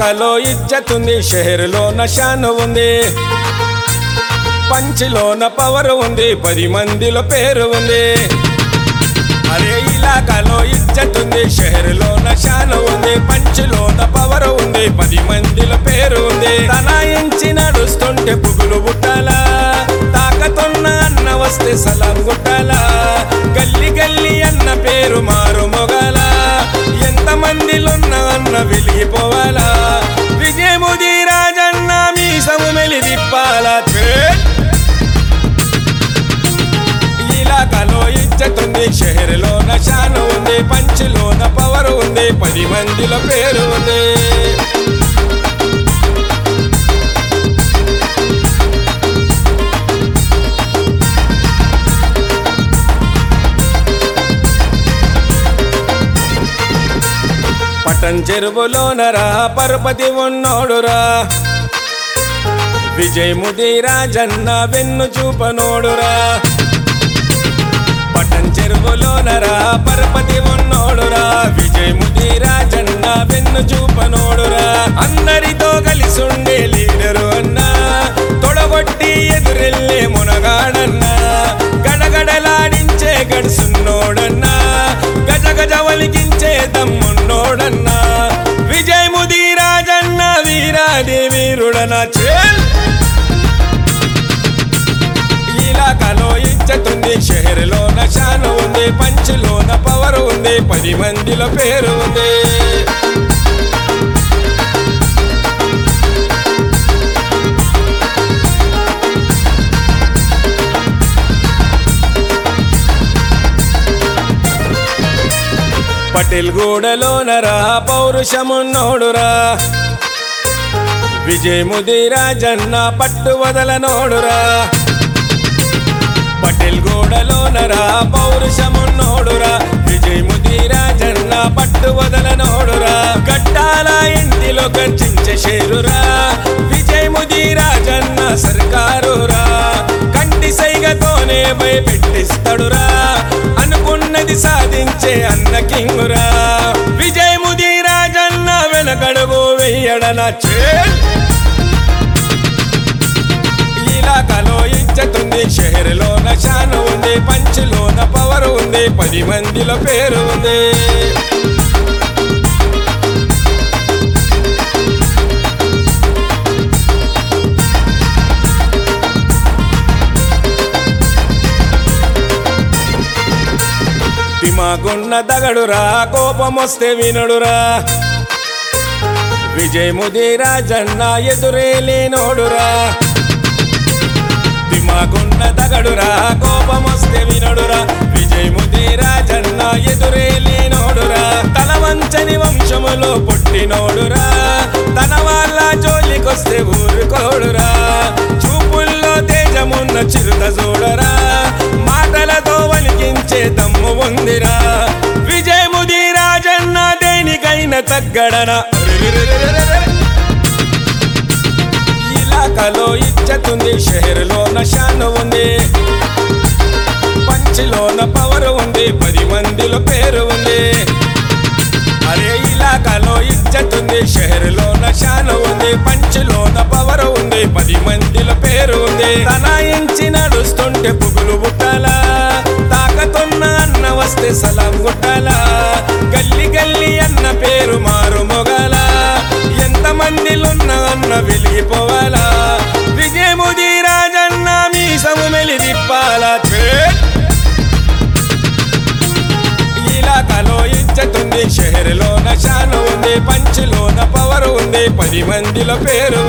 ఇలాకాలో ఇజ్జతుంది షెహర్లో నషాను ఉంది పంచిలోన పవర్ ఉంది పది మందిలో పేరు ఉంది అరే ఇలాకాలో ఇజ్జతుంది షెహర్లో నషాను ఉంది పంచిలోన పవర్ ఉంది పది మందిలో పేరు ఉంది తనాయించి నడుస్తుంటే పుగులు బుట్టాలా తాకతున్న అన్న వస్తే సలాం గుట్టాలా గల్లి గల్లి అన్న పేరు మారు మొగల ఎంత మందిలున్న అన్న వెలిగిపోవాలా విజయముది రాజన్న మీ సము మెలి తిప్పాలా ఛే! ఇలాకాలో ఇజ్జతుంది షెహర్లో నషాను ఉంది పంచిలోన పవర్ ఉంది పది మందిలో పేరు ఉంది పటన్ చెరువులోనరా పరపతి ఉన్నోడురా విజయ్ ముది రాజన్న వెన్ను చూపనోడురా పటన్ చెరువులోనరా పరపతి ఉన్నోడురా విజయ్ ముది రాజన్న వెన్ను చూపనోడురా అందరితో కలిసుండే లీడరు అన్నా తొడగొట్టి ఎదురెళ్ళే మునగాడన్నా గడగడలాడించే గడుసున్నోడన్నా గజ గజ వలికించే దమ్మున్నోడన్నా విజయ్ ముది రాజన్న వీరాది వీరుడన చేల్ ఇలాకాలో ఇజ్జతుంది షెహర్లో నషాను ఉంది పంచిలోన పవర్ ఉంది పది మందిలో పేరు ఉంది పటేల్ గూడలోనరా పౌరుషమున్నోడురా విజయ్ ముది రాజన్న పట్టు వదలనోడురా పటేల్ గూడలోనరా పౌరుషమున్నోడురా విజయ్ ముది రాజన్న పట్టు వదలనోడురా గట్టాల ఇంటిలో గర్జించే షేరురా విజయ్ ముది రాజన్న సర్కారురా కంటి సైగతోనే భయపెట్టిస్తాడురా అనుకున్నది సాధించే అన్న కింగురా విజయ్ ముది రాజన్న వెనకడుగు వెయ్యడన చే ఇలాకాలో ఇజ్జతుంది షెహర్లో నషాను ఉంది పంచిలోన పవర్ ఉంది పది మందిలో పేరు ఉంది తిమాగున్న దగడురా కోపమొస్తే వినడురా విజయ్ ముది రాజన్న ఎదురే లేనోడురా దిమాగున్న దగడురా కోపమొస్తే వినడురా విజయ్ ముది రాజన్న ఎదురే లేనోడురా తల వంచని వంశములో పుట్టినోడురా తన వాళ్ళ జోలికొస్తే ఊరుకోడురా చూపుల్లో తేజమున్న చిరుత చూడరా మాటలతో వలికించే దమ్ము ఉందిరా విజయ్ ముది రాజన్న దేనికైనా తగ్గడన ఇలాకాలో ఇజ్జతుంది షెహర్లో నషాను ఉంది పంచిలోన పవర్ ఉంది పది మందిలో పేరు ఉంది అరే ఇలాకాలో ఇజ్జతుంది షెహర్లో నషాను ఉంది పంచిలోన పవర్ ఉంది పది మందిలో పేరు ఉంది తనాయించి నడుస్తుంటే పుగులు బుట్టాలా తాకతున్న అన్న వస్తే సలాం గుట్టాలా గల్లి గల్లి అన్న పేరు మారు మొగల ఎంత మందిలున్న అన్న వెలిగిపోవాలా విజయముది రాజన్న మీ సము మెలి తిప్పాలా ఛే! ఇలాకాలో ఇజ్జతుంది షెహర్లో నషాను ఉంది పంచిలోన పవర్ ఉంది పది మందిలో పేరు